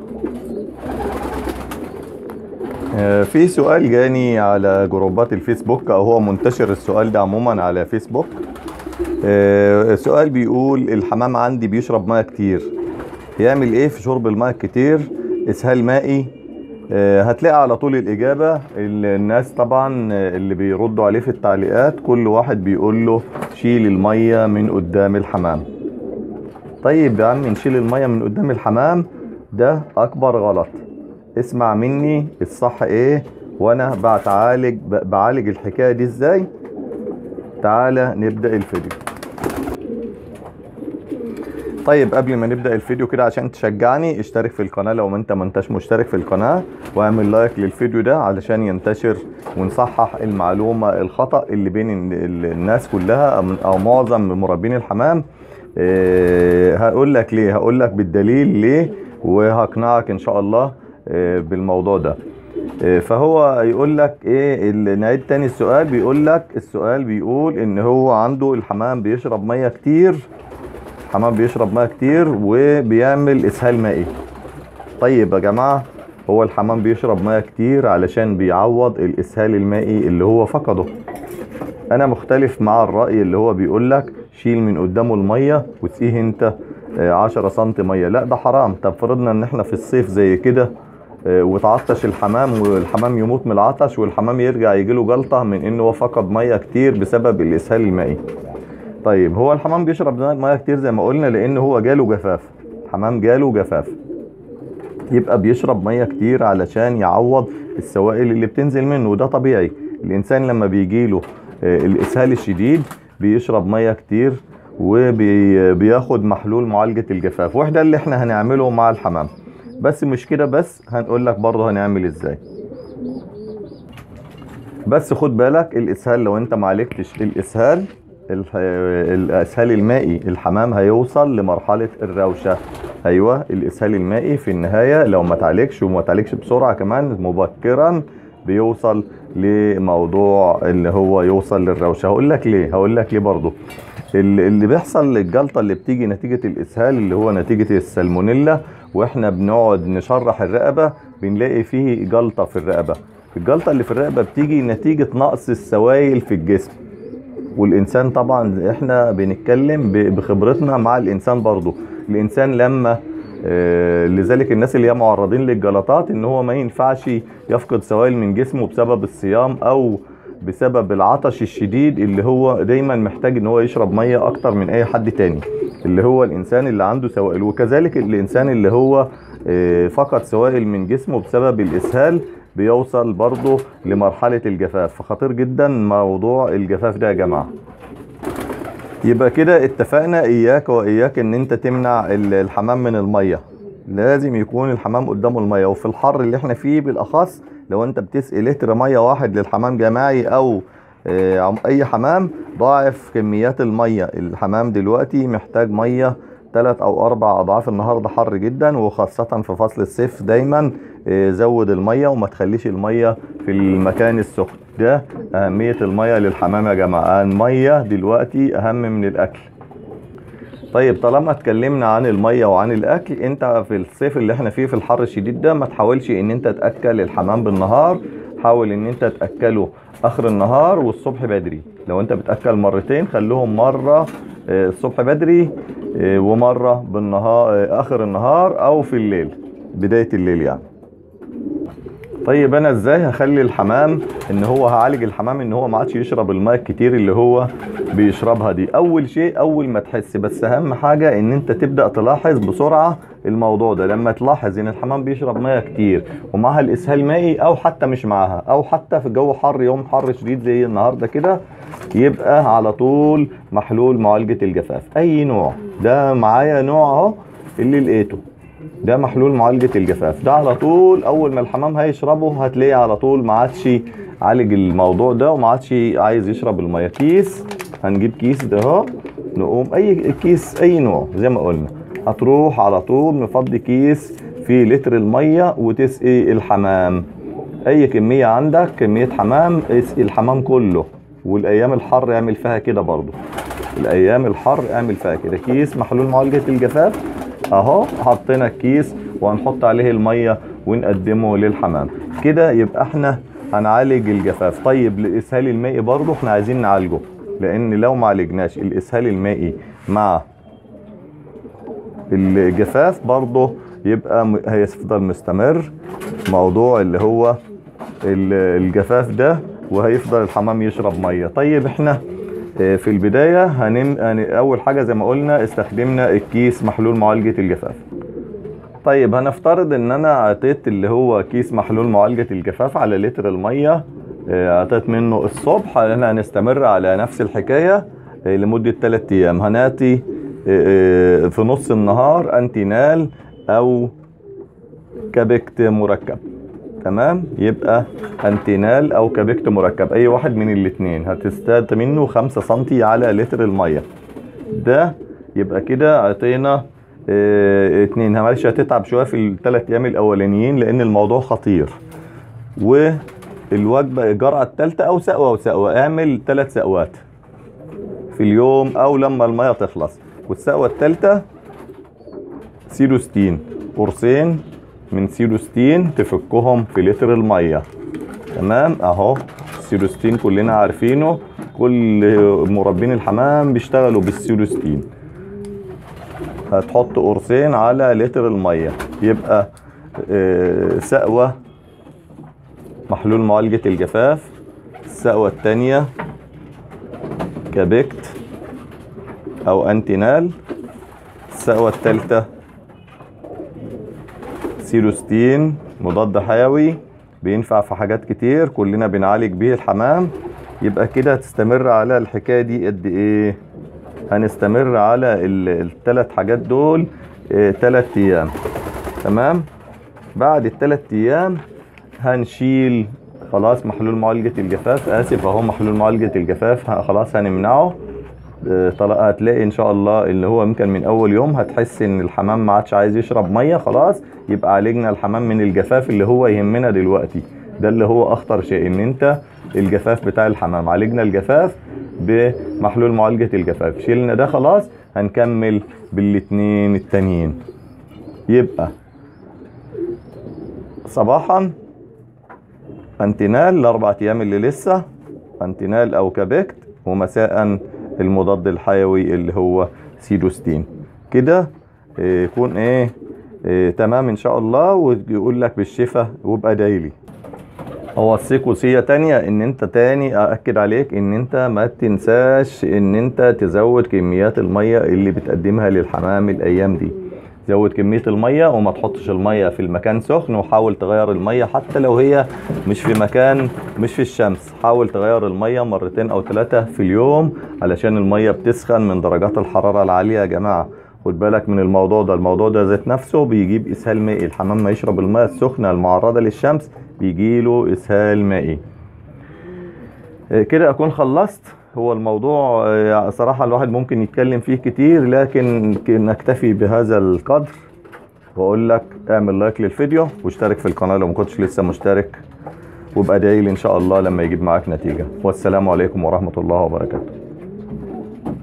آه، في سؤال جاني على جروبات الفيسبوك او هو منتشر السؤال ده عموما على فيسبوك آه، السؤال بيقول الحمام عندي بيشرب ميه كتير يعمل ايه في شرب الميه كتير اسهال مائي آه، هتلاقي على طول الاجابه ال- الناس طبعا آه، اللي بيردوا عليه في التعليقات كل واحد بيقول له شيل الميه من قدام الحمام طيب يا عم نشيل الميه من قدام الحمام ده اكبر غلط اسمع مني الصح ايه وانا بعالج بعالج الحكايه دي ازاي تعالى نبدا الفيديو طيب قبل ما نبدا الفيديو كده عشان تشجعني اشترك في القناه لو ما انت ما انتش مشترك في القناه واعمل لايك للفيديو ده علشان ينتشر ونصحح المعلومه الخطا اللي بين ال- ال- الناس كلها أو- او معظم مربين الحمام اه هقول لك ليه هقول لك بالدليل ليه وهقنعك ان شاء الله اه بالموضوع ده اه فهو يقول لك ايه ال- نعيد تاني السؤال بيقول لك السؤال بيقول ان هو عنده الحمام بيشرب ميه كتير الحمام بيشرب ميه كتير وبيعمل اسهال مائي طيب يا جماعه هو الحمام بيشرب ميه كتير علشان بيعوض الاسهال المائي اللي هو فقده انا مختلف مع الراي اللي هو بيقول لك شيل من قدامه الميه وتسقيه انت آه، 10 سم ميه لا ده حرام طب فرضنا ان احنا في الصيف زي كده آه، وتعطش الحمام والحمام يموت من العطش والحمام يرجع يجيله جلطه من انه هو فقد ميه كتير بسبب الاسهال المائي طيب هو الحمام بيشرب ميه كتير زي ما قلنا لان هو جاله جفاف الحمام جاله جفاف يبقى بيشرب ميه كتير علشان يعوض السوائل اللي بتنزل منه وده طبيعي الانسان لما بيجيله آه، الاسهال الشديد بيشرب ميه كتير وبياخد محلول معالجة الجفاف وده اللي احنا هنعمله مع الحمام بس مش كده بس هنقول لك برضه هنعمل ازاي بس خد بالك الاسهال لو انت معالجتش الاسهال الح- الاسهال المائي الحمام هيوصل لمرحلة الروشة ايوه الاسهال المائي في النهاية لو ما تعالجش وما تعالجش بسرعة كمان مبكرا بيوصل لموضوع اللي هو يوصل للروشة هقول لك ليه هقول لك ليه برضه ال- اللي بيحصل الجلطة اللي بتيجي نتيجة الاسهال اللي هو نتيجة السالمونيلا واحنا بنقعد نشرح الرقبة بنلاقي فيه جلطة في الرقبة الجلطة اللي في الرقبة بتيجي نتيجة نقص السوائل في الجسم والانسان طبعا احنا بنتكلم ب- بخبرتنا مع الانسان برضو الانسان لما آه، لذلك الناس اللي هي معرضين للجلطات ان هو ما ينفعش يفقد سوائل من جسمه بسبب الصيام او بسبب العطش الشديد اللي هو دايما محتاج ان هو يشرب ميه اكتر من اي حد تاني اللي هو الانسان اللي عنده سوائل وكذلك الانسان اللي هو آه، فقد سوائل من جسمه بسبب الاسهال بيوصل برضه لمرحلة الجفاف فخطير جدا موضوع الجفاف ده يا جماعة يبقى كده اتفقنا اياك واياك ان انت تمنع ال- الحمام من المية لازم يكون الحمام قدامه المية وفي الحر اللي احنا فيه بالاخص لو انت بتسقي لتر مية واحد للحمام جماعي او آه، عم- اي حمام ضاعف كميات المية الحمام دلوقتي محتاج مية ثلاث او اربع اضعاف النهارده حر جدا وخاصة في فصل الصيف دايما آه، زود المية وما تخليش المية في المكان السخن ده اهمية المية للحمام يا جماعة المية دلوقتي اهم من الاكل طيب طالما اتكلمنا عن المية وعن الاكل انت في الصيف اللي احنا فيه في الحر الشديد ده ما تحاولش ان انت تاكل الحمام بالنهار حاول ان انت تاكله اخر النهار والصبح بدري لو انت بتاكل مرتين خلوهم مرة آه، الصبح بدري آه، ومرة بالنهار آه، اخر النهار او في الليل بداية الليل يعني طيب انا ازاي هخلي الحمام ان هو هعالج الحمام ان هو ما عادش يشرب الماء الكتير اللي هو بيشربها دي اول شيء اول ما تحس بس اهم حاجة ان انت تبدأ تلاحظ بسرعة الموضوع ده لما تلاحظ ان الحمام بيشرب ميه كتير ومعها الاسهال مائي او حتى مش معاها او حتى في جو حر يوم حر شديد زي النهارده كده يبقى على طول محلول معالجة الجفاف اي نوع ده معايا نوع اهو اللي لقيته ده محلول معالجة الجفاف ده على طول اول ما الحمام هيشربه هتلاقيه على طول ما عادش عالج الموضوع ده وما عادش عايز يشرب الميه كيس هنجيب كيس ده اهو نقوم اي كيس اي نوع زي ما قلنا هتروح على طول مفضي كيس في لتر الميه وتسقي الحمام اي كميه عندك كميه حمام اسقي الحمام كله والايام الحر اعمل فيها كده برضو الايام الحر اعمل فيها كده كيس محلول معالجه الجفاف اهو حطينا الكيس وهنحط عليه الميه ونقدمه للحمام كده يبقى احنا هنعالج الجفاف طيب الاسهال المائي برضه احنا عايزين نعالجه لان لو ما عالجناش الاسهال المائي مع الجفاف برضه يبقى م- هيفضل مستمر موضوع اللي هو ال- الجفاف ده وهيفضل الحمام يشرب ميه طيب احنا آه، في البدايه هنم... يعني اول حاجه زي ما قلنا استخدمنا الكيس محلول معالجه الجفاف طيب هنفترض ان انا عطيت اللي هو كيس محلول معالجه الجفاف على لتر الميه آه، عطيت منه الصبح احنا هنستمر على نفس الحكايه آه، لمده 3 ايام هناتي آه، آه، في نص النهار انتينال او كابكت مركب تمام يبقى انتينال او كابكت مركب اي واحد من الاثنين هتستاد منه 5 سنتي على لتر الميه ده يبقى كده عطينا اه اتنين معلش هتتعب شويه في الثلاث ايام الاولانيين لان الموضوع خطير والوجبه الجرعه الثالثه او سقوه وسقوه اعمل ثلاث سقوات في اليوم او لما الميه تخلص والسقوه الثالثه سيروستين قرصين من سيروستين تفكهم في لتر الميه تمام اهو السيروستين كلنا عارفينه كل مربين الحمام بيشتغلوا بالسيروستين هتحط قرصين على لتر الميه يبقى آه، سقوه محلول معالجه الجفاف السقوه الثانيه كابكت او انتينال السقوه الثالثه سيروستين مضاد حيوي بينفع في حاجات كتير كلنا بنعالج بيه الحمام يبقى كده هتستمر على الحكايه دي قد ايه هنستمر على الثلاث حاجات دول ثلاث ايام تمام بعد الثلاث ايام هنشيل خلاص محلول معالجة الجفاف اسف اهو محلول معالجة الجفاف ه- خلاص هنمنعه آه، طلع هتلاقي ان شاء الله اللي هو يمكن من اول يوم هتحس ان الحمام ما عادش عايز يشرب ميه خلاص يبقى عالجنا الحمام من الجفاف اللي هو يهمنا دلوقتي ده اللي هو اخطر شيء ان انت الجفاف بتاع الحمام عالجنا الجفاف بمحلول معالجة الجفاف شيلنا ده خلاص هنكمل بالاتنين التانيين يبقى صباحا انتينال الاربع ايام اللي لسه انتينال او كابكت ومساء المضاد الحيوي اللي هو سيدوستين كده إيه، يكون ايه, إيه تمام ان شاء الله ويقول لك بالشفاء وابقى دايلي اوصيك وصيه تانية ان انت تاني ااكد عليك ان انت ما تنساش ان انت تزود كميات الميه اللي بتقدمها للحمام الايام دي زود كميه الميه وما تحطش الميه في المكان سخن وحاول تغير الميه حتى لو هي مش في مكان مش في الشمس حاول تغير الميه مرتين او ثلاثه في اليوم علشان الميه بتسخن من درجات الحراره العاليه يا جماعه خد بالك من الموضوع ده الموضوع ده ذات نفسه بيجيب اسهال مائي الحمام ما يشرب الميه السخنه المعرضه للشمس بيجيله اسهال مائي آه، كده اكون خلصت هو الموضوع آه، صراحة الواحد ممكن يتكلم فيه كتير لكن ك- نكتفي بهذا القدر واقول لك اعمل لايك للفيديو واشترك في القناة لو ما كنتش لسه مشترك وابقى ادعي لي ان شاء الله لما يجيب معاك نتيجة والسلام عليكم ورحمة الله وبركاته